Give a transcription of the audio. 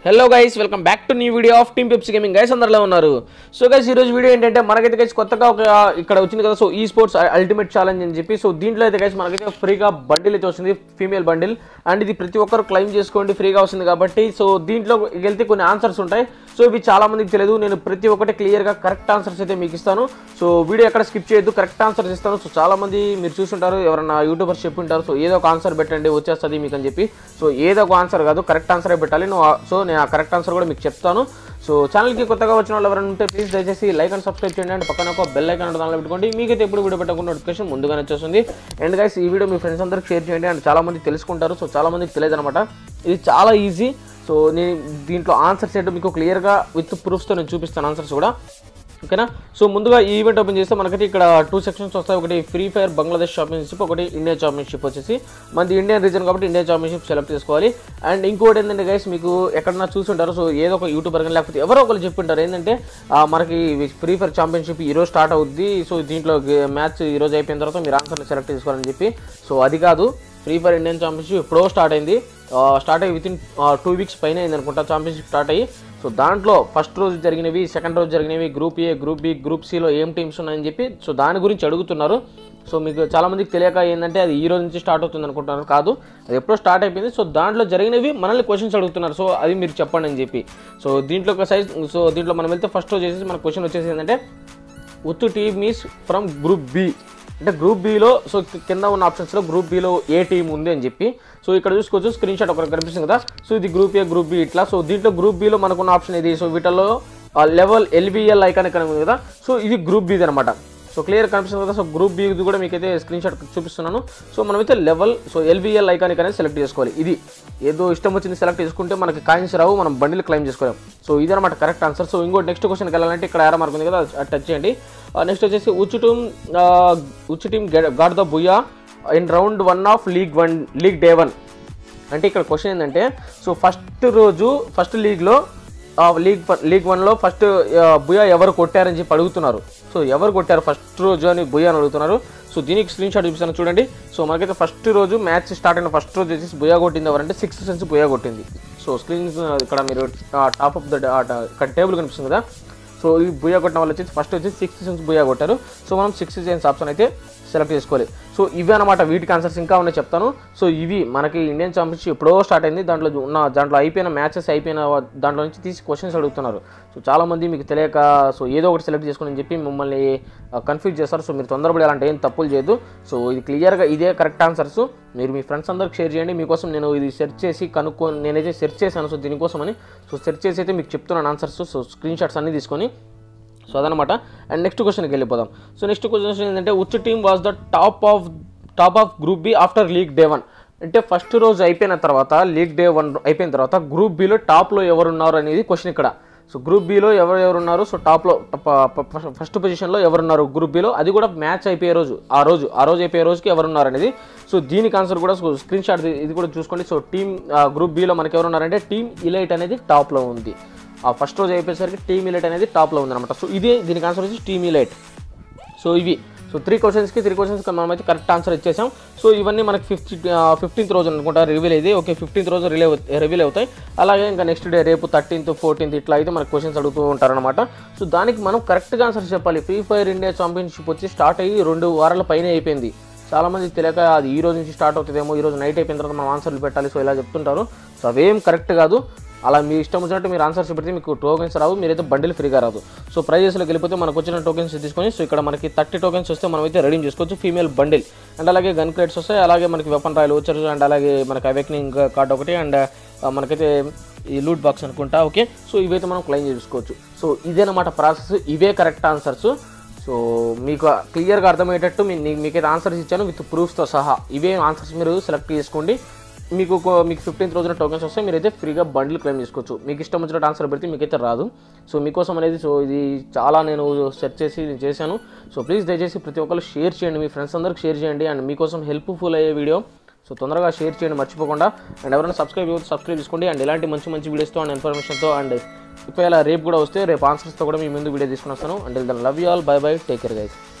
hello guys welcome back to new video of team pips gaming guys అందరిలో ఉన్నారు so guys ఈ రోజు video ఏంటంటే మనకైతే గైస్ కొత్తగా ఒక ఇక్కడ వచ్చింది కదా సో ఈ స్పోర్ట్స్ అల్టిమేట్ ఛాలెంజ్ అని చెప్పి సో దీంట్లో అయితే గైస్ మనకైతే ఫ్రీగా బండిల్ అయితే వస్తుంది ఫీమేల్ బండిల్ అండ్ ఇది ప్రతి ఒక్కరు క్లైమ్ చేసుకోండి ఫ్రీగా వస్తుంది కాబట్టి సో దీంట్లో వెళ్తే కొన్ని ఆన్సర్స్ ఉంటాయి సో ఇవి చాలా మందికి తెలియదు నేను ప్రతి ఒక్కటి క్లియర్గా కరెక్ట్ ఆన్సర్స్ అయితే మీకు ఇస్తాను సో వీడియో ఎక్కడ స్కిప్ చేయొద్దు కరెక్ట్ ఆన్సర్స్ ఇస్తాను సో చాలా మంది మీరు చూస్తుంటారు ఎవరైనా యూట్యూబర్స్ చెప్పుంటారు సో ఏదో ఒక ఆన్సర్ పెట్టండి వచ్చేస్తుంది మీకు అని చెప్పి సో ఏదో ఒక ఆన్సర్ కాదు కరెక్ట్ ఆన్సరే పెట్టాలి నువ్వు ఆ- సో నేను ఆ కరెక్ట్ ఆన్సర్ కూడా మీకు చెప్తాను సో ఛానల్కి కొత్తగా వచ్చిన వాళ్ళు ఎవరైనా ఉంటే ప్లీజ్ దయచేసి లైక్ అండ్ సబ్స్క్రైబ్ చేయండి అండ్ పక్కన ఒక బెల్ ఐకాన్ దానిలో పెట్టుకోండి మీకైతే ఎప్పుడు వీడియో పెట్టకుండా నోటిఫికేషన్ ముందుగానే వచ్చేస్తుంది అండ్ గైస్ ఈ వీడియో మీ ఫ్రెండ్స్ అందరికి షేర్ చేయండి అండ్ చాలా మంది తెలుసుకుంటారు సో చాలా మందికి తెలియదు అనమాట ఇది చాలా ఈజీ సో నేను దీంట్లో ఆన్సర్స్ ఏంటో మీకు క్లియర్గా విత్ ప్రూఫ్స్తో నేను చూపిస్తాను ఆన్సర్స్ కూడా ఓకేనా సో ముందుగా ఈ ఈవెంట్ ఓపెన్ చేస్తే మనకైతే ఇక్కడ టూ సెక్షన్స్ వస్తాయి ఒకటి ఫ్రీ ఫైర్ బంగ్లాదేశ్ ఛాంపియన్షిప్ ఒకటి ఇండియా ఛాంపియన్షిప్ వచ్చేసి మనది ఇండియన్ రీజన్ కాబట్టి ఇండియా ఛాంపియన్షిప్ సెలెక్ట్ చేసుకోవాలి అండ్ ఇంకోటి ఏంటంటే గైస్ మీకు ఎక్కడన్నా చూసుంటారు సో ఏదో ఒక యూట్యూబర్ కానీ లేకపోతే ఎవరో ఒకరు చెప్పింటారు ఏంటంటే ఆ, మనకి ఫ్రీ ఫైర్ ఛాంపియన్షిప్ ఈ రోజు స్టార్ట్ అవుద్ది సో దీంట్లో మ్యాచ్ ఈ రోజు అయిపోయిన తర్వాత మీరు ఆన్సర్ని సెలెక్ట్ చేసుకోవాలని చెప్పి సో అది కాదు ఫ్రీ ఫైర్ ఇండియన్ ఛాంపియన్షిప్ ఎప్పుడో స్టార్ట్ అయింది స్టార్ట్ అయ్యి విత్ ఇన్ టూ వీక్స్ పైన అయింది అనుకుంటా ఛాంపియన్షిప్ స్టార్ట్ అయ్యి సో దాంట్లో ఫస్ట్ రోజు జరిగినవి సెకండ్ రోజు జరిగినవి group A group B group సిలో ఏం టీమ్స్ ఉన్నాయని చెప్పి సో దాని గురించి అడుగుతున్నారు సో మీకు చాలా మందికి తెలియక ఏంటంటే అది ఈ రోజు నుంచి స్టార్ట్ అవుతుంది అనుకుంటున్నారు కాదు అది ఎప్పుడో స్టార్ట్ అయిపోయింది సో దాంట్లో జరిగినవి మనల్ని క్వశ్చన్స్ అడుగుతున్నారు సో అది మీరు చెప్పండి అని చెప్పి సో దీంట్లో ఒక సైజ్ సో దీంట్లో మనం వెళ్తే ఫస్ట్ రోజు చేసి మన క్వశ్చన్ వచ్చేసి ఏంటంటే which team is from group B అంటే గ్రూప్ బిలో సో కింద ఉన్న ఆప్షన్స్లో గ్రూప్ బిలో ఏ టీం ఉంది అని చెప్పి సో ఇక్కడ చూసుకోవచ్చు స్క్రీన్ షాట్ ఒకటి కనిపిస్తుంది కదా సో ఇది గ్రూప్ ఏ గ్రూప్ బి ఇట్లా సో దీంట్లో గ్రూప్ బిలో మనకున్న ఆప్షన్ ఇది సో వీటిలో లెవెల్ ఎల్బిఎల్ ఐకాన్ ఇక్కడ ఉంది కదా సో ఇది గ్రూప్ బిది అనమాట సో క్లియర్ కనిపిస్తుంది కదా సో గ్రూప్ బి కూడా మీకైతే స్క్రీన్ షాట్ చూపిస్తున్నాను సో మనమైతే లెవెల్ సో ఎల్బిఎల్ ఐకానిక్ అనేది సెలెక్ట్ చేసుకోవాలి ఇది ఏదో ఇష్టం వచ్చింది సెలెక్ట్ చేసుకుంటే మనకి కాయిన్స్ రావు మనం బండిల్ క్లైమ్ చేసుకోలేం సో ఇది అనమాట కరెక్ట్ ఆన్సర్ సో ఇంకో నెక్స్ట్ క్వశ్చన్కి వెళ్ళాలంటే ఇక్కడ ఆరో మార్క్ ఉంది కదా అది టచ్ చేయండి నెక్స్ట్ వచ్చేసి which team which team got the booyah in round one of league one league day one అంటే ఇక్కడ క్వశ్చన్ ఏంటంటే సో ఫస్ట్ రోజు ఫస్ట్ లీగ్లో లీగ్ లీగ్ వన్లో ఫస్ట్ బుయా ఎవరు కొట్టారని చెప్పి అడుగుతున్నారు సో ఎవరు కొట్టారు ఫస్ట్ రోజు అని బుయా అని అడుగుతున్నారు సో దీనికి స్క్రీన్ షాట్ చూపిస్తాను చూడండి సో మనకైతే ఫస్ట్ రోజు మ్యాచ్ స్టార్ట్ అయిన ఫస్ట్ రోజు వచ్చేసి బుయా కొట్టింది ఎవరంటే సిక్స్త్ సెన్స్ బుయా కొట్టింది సో స్క్రీన్ ఇక్కడ మీరు టాప్ ఆఫ్ ద ఇక్కడ టేబుల్ కనిపిస్తుంది కదా సో ఈ బుయా కొట్టిన వాళ్ళు వచ్చేసి ఫస్ట్ వచ్చి సిక్స్త్ సెన్స్ బుయా కొట్టారు సో మనం సిక్స్త్ సెన్స్ ఆప్షన్ అయితే సెలెక్ట్ చేసుకోవాలి సో ఇవి అనమాట వీటికి ఆన్సర్స్ ఇంకా ఉన్నాయి చెప్తాను సో ఇవి మనకి ఇండియన్ ఛాంపియన్షిప్ ఎప్పుడో స్టార్ట్ అయింది దాంట్లో ఉన్న దాంట్లో అయిపోయిన మ్యాచెస్ అయిపోయిన వా- దాంట్లో నుంచి తీసి క్వశ్చన్స్ అడుగుతున్నారు సో చాలా మంది మీకు తెలియక సో ఏదో ఒకటి సెలెక్ట్ చేసుకుని అని చెప్పి మిమ్మల్ని కన్ఫ్యూజ్ చేస్తారు సో మీరు తొందరపడి అలాంటి ఏం తప్పులు చేయదు సో ఇది క్లియర్గా ఇదే కరెక్ట్ ఆన్సర్స్ మీరు మీ ఫ్రెండ్స్ అందరికి షేర్ చేయండి మీకోసం నేను ఇది సెర్చ్ చేసి కనుక్కొని నేనైతే సెర్చ్ చేశాను సో దీనికోసమని సో సెర్చ్ చేసి అయితే మీకు చెప్తున్నాను ఆన్సర్స్ సో స్క్రీన్ షాట్స్ అన్ని తీసుకొని సో అదనమాట అండ్ నెక్స్ట్ క్వశ్చన్కి వెళ్ళిపోదాం సో నెక్స్ట్ క్వశ్చన్ ఏంటంటే which team was the top of top of group B after league day one అంటే ఫస్ట్ రోజు అయిపోయిన తర్వాత లీగ్ డే వన్ అయిపోయిన తర్వాత గ్రూప్ బిలో టాప్లో ఎవరున్నారు అనేది క్వశ్చన్ ఇక్కడ సో గ్రూప్ బిలో ఎవరు ఎవరు ఉన్నారు సో టాప్లో ఫస్ట్ పొజిషన్లో ఎవరున్నారు గ్రూప్ బిలో అది కూడా మ్యాచ్ అయిపోయే రోజు ఆ రోజు ఆ రోజు అయిపోయే రోజుకి ఎవరున్నారు అనేది సో దీనికి ఆన్సర్ కూడా స్క్రీన్ షాట్ ఇది కూడా చూసుకోండి సో టీమ్ గ్రూప్ బిలో మనకి ఎవరున్నారంటే టీమ్ ఇలైట్ అనేది టాప్లో ఉంది ఆ ఫస్ట్ రోజు అయిపోయేసరికి టీమ్ ఇలైట్ అనేది టాప్లో ఉందన్నమాట సో ఇదే దీనికి ఆన్సర్ వచ్చి టీమ్ ఇలైట్ సో ఇవి సో త్రీ క్వశ్చన్స్కి త్రీ క్వశ్చన్స్కి మనమైతే కరెక్ట్ ఆన్సర్ ఇచ్చేసాం సో ఇవన్నీ మనకి ఫిఫ్త్ ఫిఫ్టీన్త్ రోజు అనుకుంటా రివీల్ అయ్యి ఓకే ఫిఫ్టీన్త్ రోజు రిలే రివీల్ అవుతాయి అలాగే ఇంకా నెక్స్ట్ డే రేపు థర్టీన్త్ ఫోర్టీన్త్ ఇట్లా అయితే మనకి క్వశ్చన్స్ అడుగుతూ ఉంటారనమాట సో దానికి మనం కరెక్ట్గా ఆన్సర్ చెప్పాలి ఫ్రీ ఫైర్ ఇండియా ఛాంపియన్షిప్ వచ్చి స్టార్ట్ అయ్యి రెండు వారాల పైన అయిపోయింది చాలా మంది తెలియక అది ఈ రోజు నుంచి స్టార్ట్ అవుతుందేమో ఈ రోజు నైట్ అయిపోయిన తర్వాత మనం ఆన్సర్లు పెట్టాలి సో ఇలా చెప్తుంటారు సో అవేం కరెక్ట్ కాదు అలా మీ ఇష్టం వచ్చినట్టు మీరు ఆన్సర్స్ పెడితే మీకు టోకెన్స్ రావు మీరైతే బండిల్ ఫ్రీగా రాదు సో ప్రైజెస్లోకి వెళ్ళిపోతే మనకు వచ్చిన టోకెన్స్ తీసుకొని సో ఇక్కడ మనకి థర్టీ టోకెన్స్ వస్తే మనం అయితే రెడీమ్ చేసుకోవచ్చు ఫీమేల్ బండిల్ అండ్ అలాగే గన్ క్రేట్స్ వస్తాయి అలాగే మనకి వెపన్ రాయల్ వచ్చారు అండ్ అలాగే మనకి అవేక్నింగ్ కార్డ్ ఒకటి అండ్ మనకైతే ఈ లూట్ బాక్స్ అనుకుంటా ఓకే సో ఇవైతే మనం క్లెయిమ్ చేసుకోవచ్చు సో ఇదేనమాట ప్రాసెస్ ఇవే కరెక్ట్ ఆన్సర్స్ సో మీకు క్లియర్గా అర్థమయ్యేటట్టు మీ నీ- మీకైతే ఆన్సర్స్ ఇచ్చాను విత్ ప్రూఫ్స్తో సహా ఇవే ఆన్సర్స్ మీరు సెలెక్ట్ చేసుకోండి మీకు ఒక- మీకు ఫిఫ్టీన్త్ రోజున టోకెన్స్ వస్తే మీరైతే ఫ్రీగా బండిల్ క్లెయిమ్ చేసుకోవచ్చు మీకు ఇష్టం వచ్చినట్టు ఆన్సర్ పెడితే మీకైతే రాదు సో మీకోసం అనేది సో ఇది చాలా నేను సెర్చ్ చేసి నేను చేశాను సో ప్లీజ్ దయచేసి ప్రతి ఒక్కరు షేర్ చేయండి మీ ఫ్రెండ్స్ అందరికి షేర్ చేయండి అండ్ మీకోసం హెల్ప్ఫుల్ అయ్యే వీడియో సో తొందరగా షేర్ చేయండి మర్చిపోకుండా అండ్ ఎవరైనా సబ్స్క్రైబ్ అవ్వదు సబ్స్క్రైబ్ చేసుకోండి అండ్ ఇలాంటి మంచి మంచి వీడియోస్తో అండ్ ఇన్ఫర్మేషన్తో అండ్ ఒకవేళ రేపు కూడా వస్తే రేపు ఆన్సర్స్తో కూడా మీ ముందు వీడియో తీసుకుని వస్తాను and love you all bye bye take care guys